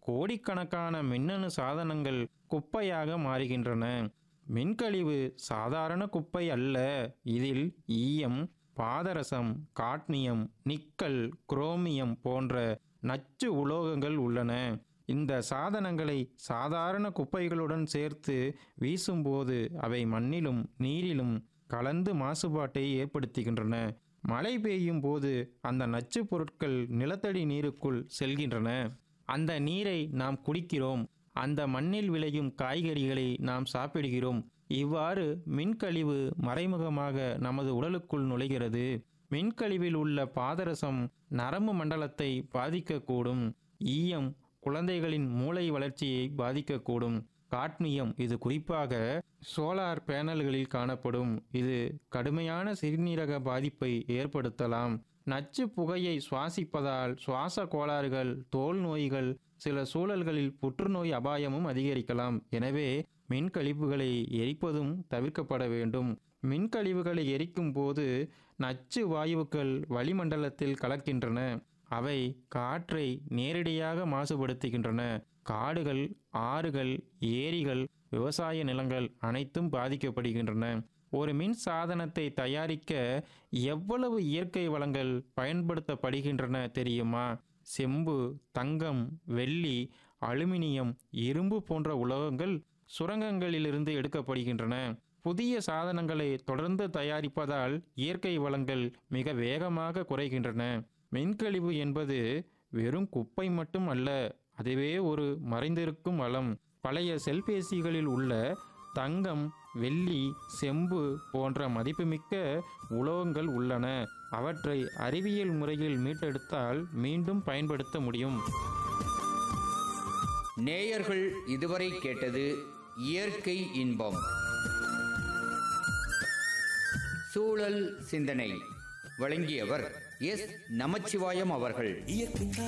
கோடிக்கணக்கான மின்னணு சாதனங்கள் குப்பையாக மாறுகின்றன மின்கழிவு சாதாரண குப்பை அல்ல இதில் ஈயம் பாதரசம் காட்மியம் நிக்கல் குரோமியம் போன்ற நச்சு உலோகங்கள் உள்ளன இந்த சாதனங்களை சாதாரண குப்பைகளுடன் சேர்த்து வீசும்போது அவை மண்ணிலும் நீரிலும் கலந்து மாசுபாட்டை ஏற்படுத்துகின்றன மழை பெய்யும் போது அந்த நச்சுப் பொருட்கள் நிலத்தடி நீருக்குள் செல்கின்றன அந்த நீரை நாம் குடிக்கிறோம் அந்த மண்ணில் விளையும் காய்கறிகளை நாம் சாப்பிடுகிறோம் இவ்வாறு மின்கழிவு மறைமுகமாக நமது உடலுக்குள் நுழைகிறது மின்கழிவில் உள்ள பாதரசம் நரம்பு மண்டலத்தை பாதிக்கக்கூடும் ஈயம் குழந்தைகளின் மூளை வளர்ச்சியை பாதிக்கக்கூடும் காட்மியம் இது குறிப்பாக சோலார் பேனல்களில் காணப்படும் இது கடுமையான சிறுநீரக பாதிப்பை ஏற்படுத்தலாம் நச்சு புகையை சுவாசிப்பதால் சுவாச கோளாறுகள் தோல் நோய்கள் சில சூழல்களில் புற்றுநோய் அபாயமும் அதிகரிக்கலாம் எனவே மின்கழிவுகளை எரிப்பதும் தவிர்க்கப்பட வேண்டும் மின்கழிவுகளை எரிக்கும் போது நச்சு வாயுக்கள் வளிமண்டலத்தில் கலக்கின்றன அவை காற்றை நேரடியாக மாசுபடுத்துகின்றன காடுகள் ஆறுகள் ஏரிகள் விவசாய நிலங்கள் அனைத்தும் பாதிக்கப்படுகின்றன ஒரு மின் சாதனத்தை தயாரிக்க எவ்வளவு இயற்கை வளங்கள் பயன்படுத்தப்படுகின்றன தெரியுமா செம்பு தங்கம் வெள்ளி அலுமினியம் இரும்பு போன்ற உலோகங்கள் சுரங்கங்களிலிருந்து எடுக்கப்படுகின்றன புதிய சாதனங்களை தொடர்ந்து தயாரிப்பதால் இயற்கை வளங்கள் மிக வேகமாக குறைகின்றன மின்கழிவு என்பது வெறும் குப்பை மட்டும் அல்ல அதுவே ஒரு மறைந்திருக்கும் வளம் பழைய செல்பேசிகளில் உள்ள தங்கம் வெள்ளி செம்பு போன்ற மதிப்புமிக்க உலோகங்கள் உள்ளன அவற்றை அறிவியல் முறையில் மீட்டெடுத்தால் மீண்டும் பயன்படுத்த முடியும் நேயர்கள் இதுவரை கேட்டது இயற்கை இன்பம் சூழல் சிந்தனை வழங்கியவர் எஸ் நமச்சிவாயம் அவர்கள் இயற்கை